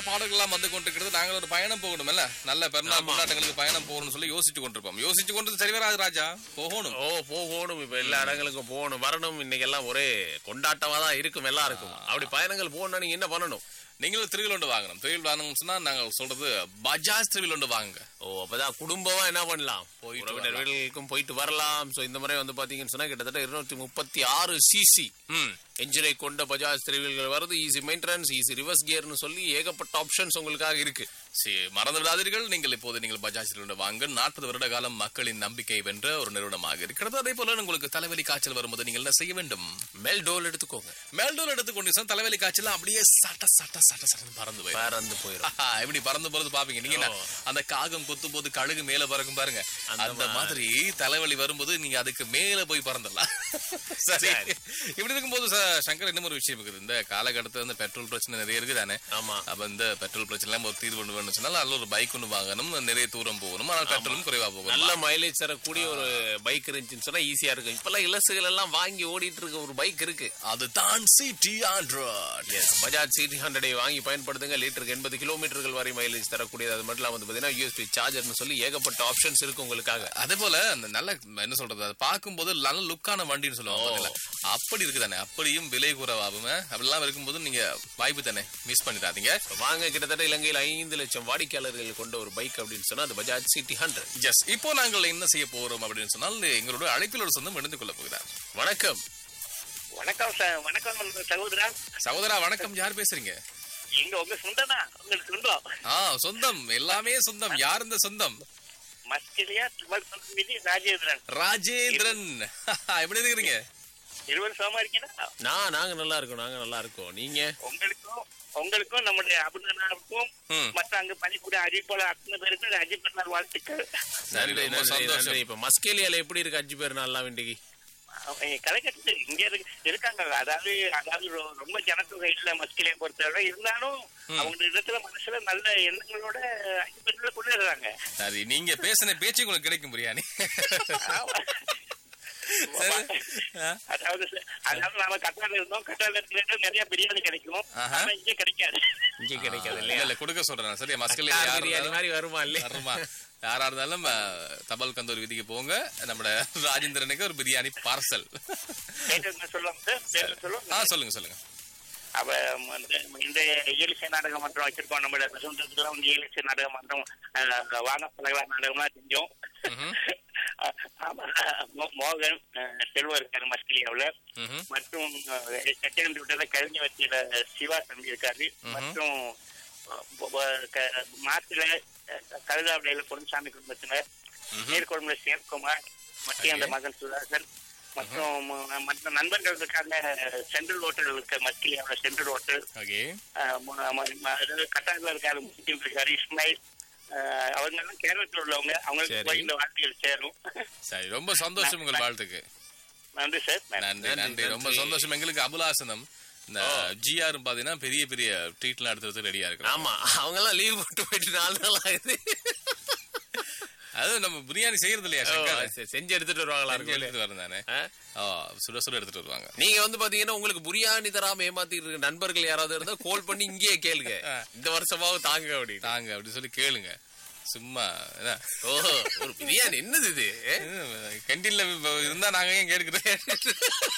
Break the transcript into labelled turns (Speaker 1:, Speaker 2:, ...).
Speaker 1: பாடல்கள் எல்லாம் வந்து கொண்டிருக்கிறது நாங்கள் ஒரு பயணம் போகணும்ல நல்ல பெருநாள் கொண்டாட்டங்களுக்கு பயணம் போகணும்னு சொல்லி யோசிச்சு கொண்டிருப்போம் யோசிச்சு கொண்டு சரி வராது ராஜா போகணும்
Speaker 2: ஓ போகணும் இப்ப எல்லா இடங்களுக்கும் போகணும் வரணும் இன்னைக்கு எல்லாம் ஒரே கொண்டாட்டமா தான் இருக்கும் எல்லாருக்கும் அப்படி பயணங்கள் போகணும்னா நீங்க என்ன பண்ணணும்
Speaker 1: நீங்களும் திருவில் ஒன்று வாங்கணும் திருவில் வாங்கணும் சொன்னா நாங்கள் சொல்றது பஜாஜ் திருவில் ஒன்று வாங்குங்க
Speaker 2: ஓ அப்பதான் குடும்பமா என்ன பண்ணலாம்
Speaker 1: போயிட்டு
Speaker 2: உறவினர் வீடுகளுக்கும் போயிட்டு வரலாம் சோ இந்த முறை வந்து பாத்தீங்கன்னு சொன்னா கிட்டத்தட்ட இருநூத்தி முப்பத்தி ஆறு சிசி
Speaker 1: ம்
Speaker 2: என்ஜினை கொண்ட பஜாஜ் த்ரீவீல்கள் வருது ஈஸி மெயின்டெனன்ஸ் ஈஸி ரிவர்ஸ் கியர்னு சொல்லி ஏகப்பட்ட ஆப்ஷன்ஸ் உங்களுக்காக இருக்கு
Speaker 1: சரி மறந்து விடாதீர்கள் நீங்கள் இப்போது நீங்கள் பஜாஜ் திருவிழா வாங்க நாற்பது வருட காலம் மக்களின் நம்பிக்கை வென்ற ஒரு நிறுவனமாக இருக்கிறது அதே போல உங்களுக்கு தலைவலி காய்ச்சல் வரும்போது நீங்கள் என்ன செய்ய வேண்டும்
Speaker 2: மெல்டோல் எடுத்துக்கோங்க
Speaker 1: மேல்டோல் எடுத்துக்கொண்டு சொன்னா தலைவலி காய்ச்சல் அப்படியே சட்ட சட்ட சட்ட சட்ட பறந்து போயிடும்
Speaker 2: பறந்து போயிடும்
Speaker 1: ஆஹா, எப்படி பறந்து போறது பாப்பீங்க நீங்க என்ன, அந்த காகம் கொத்தும் போது கழுகு மேல பறக்கும் பாருங்க அந்த மாதிரி தலைவலி வரும்போது நீங்க அதுக்கு மேல போய் பறந்துடலாம் சரி இப்படி இருக்கும்போது ச- சங்கர் இன்னும் ஒரு விஷயம் இருக்குது இந்த காலகட்டத்துல இந்த பெட்ரோல் பிரச்சனை நிறைய இருக்குதானே
Speaker 2: ஆமா
Speaker 1: அப்ப இந்த பெட்ரோல் பிரச்சனை எல்லாம் ஒரு தீர்வு ஒன்று வேணும்னு சொன்னால் நல்ல ஒரு பைக் ஒன்று வாங்கணும் நிறைய தூரம் போகணும் ஆனால் பெட்ரோலும் குறைவா போகணும்
Speaker 2: நல்ல மைலேஜ் தரக்கூடிய ஒரு பைக் இருந்துச்சுன்னு சொன்னா ஈஸியா இருக்கும் இப்பெல்லாம் இலசுகள் எல்லாம் வாங்கி ஓடிட்டு இருக்க ஒரு பைக் இருக்கு
Speaker 1: அதுதான் சிடி ஆண்ட்ராய்ட்
Speaker 2: பஜாஜ் சிடி ஹண்ட்ரடை வாங்கி பயன்படுத்துங்க லிட்டருக்கு எண்பது கிலோமீட்டர்கள் வரை மைலேஜ் தரக்கூடியது அது மட்டும் இல்லாம வந்து பாத்தீங்கன்னா யூஎஸ்பி சார்ஜர்னு சொல்லி ஏகப்பட்ட ஆப்ஷன்ஸ் இருக்கு உங்களுக்காக
Speaker 1: அதே போல அந்த நல்ல என்ன சொல்றது அதை பார்க்கும்போது நல்ல லுக்கான வண்டின்னு சொல்லுவாங்க பாத்தீங்களா? அப்படி இருக்குதானே அப்படியும் விலை குறைவாகும் அப்படிலாம் இருக்கும்போது நீங்க வாய்ப்பு தானே மிஸ் பண்ணிடாதீங்க
Speaker 2: வாங்க கிட்டத்தட்ட இலங்கையில் ஐந்து லட்சம் வாடிக்கையாளர்கள் கொண்ட ஒரு பைக் அப்படின்னு சொன்னா அது பஜாஜ் சிட்டி ஹண்ட்ரட்
Speaker 1: எஸ் இப்போ நாங்கள் என்ன செய்ய போறோம் அப்படின்னு சொன்னால் எங்களோட அழைப்பில் ஒரு சொந்தம் இணைந்து கொள்ள போகிறார்
Speaker 2: வணக்கம்
Speaker 3: வணக்கம் சார் வணக்கம் சகோதரா
Speaker 1: சகோதரா வணக்கம் யார் பேசுறீங்க
Speaker 3: இங்க உங்க சொந்தனா உங்களுக்கு சொந்தம்
Speaker 1: ஆ சொந்தம் எல்லாமே சொந்தம் யார் இந்த சொந்தம்
Speaker 3: மஸ்கிலியா துமல் மீதி ராஜேந்திரன்
Speaker 1: ராஜேந்திரன் எப்படி இருக்கிறீங்க
Speaker 3: இருவர் சமமா இருக்கீங்களா
Speaker 2: நான் நாங்க நல்லா இருக்கோம் நாங்க நல்லா இருக்கோம் நீங்க
Speaker 3: உங்களுக்கும் உங்களுக்கும் நம்முடைய அபிநனாவுக்கும்
Speaker 1: ம்.
Speaker 3: மற்ற அங்க பணிபுரிய அறிவிப்பாளர் அத்தனை பேருக்கும் அஜித் பெருநாள் வாழ்த்துக்கள்
Speaker 1: சரி
Speaker 2: நன்றி
Speaker 1: ரொம்ப
Speaker 2: நன்றி
Speaker 1: சந்தோஷம்
Speaker 2: நன்றி இப்ப மஸ்கேலியால எப்படி இருக்கு அஞ்சு பேர் நாள்லாம் இன்றைக்கு
Speaker 3: கலைக்கட்டு இங்க இருக்கு இருக்காங்க அதாவது அதாவது ரொ- ரொம்ப ஜனத்தொகை இல்ல மஸ்கிலியை பொறுத்தவரை இருந்தாலும் அவங்க இடத்துல மனசுல நல்ல எண்ணங்களோட அஞ்சு பேருக்குள்ள கொண்டுறாங்க
Speaker 1: சரி நீங்க பேசின பேச்சு உங்களுக்கு கிடைக்கும் பிரியாணி ஆ.
Speaker 3: அதாவது அதாவது நாம கட்டால இருந்தோம் கட்டால இருக்கிற நிறைய பிரியாணி கிடைக்கும்
Speaker 1: ஆஹா.
Speaker 3: ஆனா இங்க கிடைக்காது
Speaker 2: இங்கே கிடைக்காது
Speaker 1: இல்ல
Speaker 2: இல்லையா
Speaker 1: இல்ல கொடுக்க சொல்றேன் சரியா மஸ்கல்
Speaker 2: கட்டார்
Speaker 1: யார்
Speaker 2: பிரியாணி
Speaker 1: இருந்தாலும்
Speaker 2: மாதிரி வருமா இல்லையா
Speaker 1: வருமா யாரா இருந்தாலும் அஹ், தபால் கந்தூர் வீதிக்கு போங்க நம்ம ராஜேந்திரனுக்கு ஒரு பிரியாணி பார்சல்
Speaker 3: பேர் என்ன சொல்லுவாங்க சார் பேர் என்ன சொல்லுவாங்க
Speaker 1: ஆ சொல்லுங்க சொல்லுங்க
Speaker 3: அவ இந்த- இந்த இயலிசை நாடக மன்றம் வச்சிருக்கோம் நம்ம சொந்தத்துல வந்து இயலிசை நாடக மன்றம் அஹ், வான பலகலா நாடகம்லாம் செஞ்சோம்
Speaker 1: ம்ஹும்.
Speaker 3: அஹ், ஆமா, மோ- மோகன் அஹ், செல்வம் இருக்காரு மஸ்கிலியாவுல
Speaker 1: ம்ஹும்.
Speaker 3: மற்றும் செகண்ட் விட்டத கவிஞ வச்சியில சிவா தம்பி இருக்காரு மற்றும் அஹ், வ- க- மாத்துல கழுதாவிலையில பொன்சாமி குடும்பத்தினர் நீர்கொழும்புல சிவகுமார் மத்திய அந்த மகன் சுதாகர் மற்றும் அஹ், மற்ற நண்பர்கள் இருக்காங்க சென்ட்ரல் ஹோட்டல் இருக்கு மஸ்கிலியாவோட சென்ட்ரல் ஹோட்டல்
Speaker 1: ஓகே
Speaker 3: கட்டாரில் இருக்காரு முஸ்லீம் இருக்காரு இஸ்மாயில் அஹ், அவங்க எல்லாம் கேரளத்தில் உள்ளவங்க அவங்களுக்கு
Speaker 2: சரி.
Speaker 3: போய் இந்த வாழ்க்கைகள் சேரும்
Speaker 1: சரி ரொம்ப சந்தோஷம் உங்கள் வாழ்த்துக்கு
Speaker 3: நன்றி சார் நன்றி.
Speaker 1: நன்றி
Speaker 2: நன்றி,
Speaker 1: நன்றி ரொம்ப
Speaker 2: நன்றி.
Speaker 1: சந்தோஷம் எங்களுக்கு அபுலாசனம் இந்த ஜிஆர் பாத்தீங்கன்னா பெரிய பெரிய ட்ரீட்லாம் எடுத்துறது ரெடியா இருக்கு
Speaker 2: ஆமா அவங்க எல்லாம் லீவ் போட்டு போயிட்டு நாலு நாள் ஆகுது
Speaker 1: அது நம்ம பிரியாணி செய்யறது இல்லையா
Speaker 2: ஓ,
Speaker 1: சங்கர்
Speaker 2: சரி, செஞ்சு எடுத்துட்டு வருவாங்களா
Speaker 1: செஞ்சு
Speaker 2: இருக்கும்
Speaker 1: எடுத்துட்டு வரேன் தானே
Speaker 2: ஆ?
Speaker 1: ஆ, சுட சுட எடுத்துட்டு வருவாங்க
Speaker 2: நீங்க வந்து பாத்தீங்கன்னா உங்களுக்கு பிரியாணி தராம ஏமாத்திட்டு இருக்க நண்பர்கள் யாராவது இருந்தா கால் பண்ணி இங்கேயே கேளுங்க இந்த வருஷமாவது தாங்க அப்படின்னு
Speaker 1: தாங்க அப்படி சொல்லி கேளுங்க சும்மா என்ன
Speaker 2: ஓஹோ ஒரு பிரியாணி என்னது இது
Speaker 1: கேண்டீன்ல இருந்தா நாங்க ஏன் கேட்கிறோம்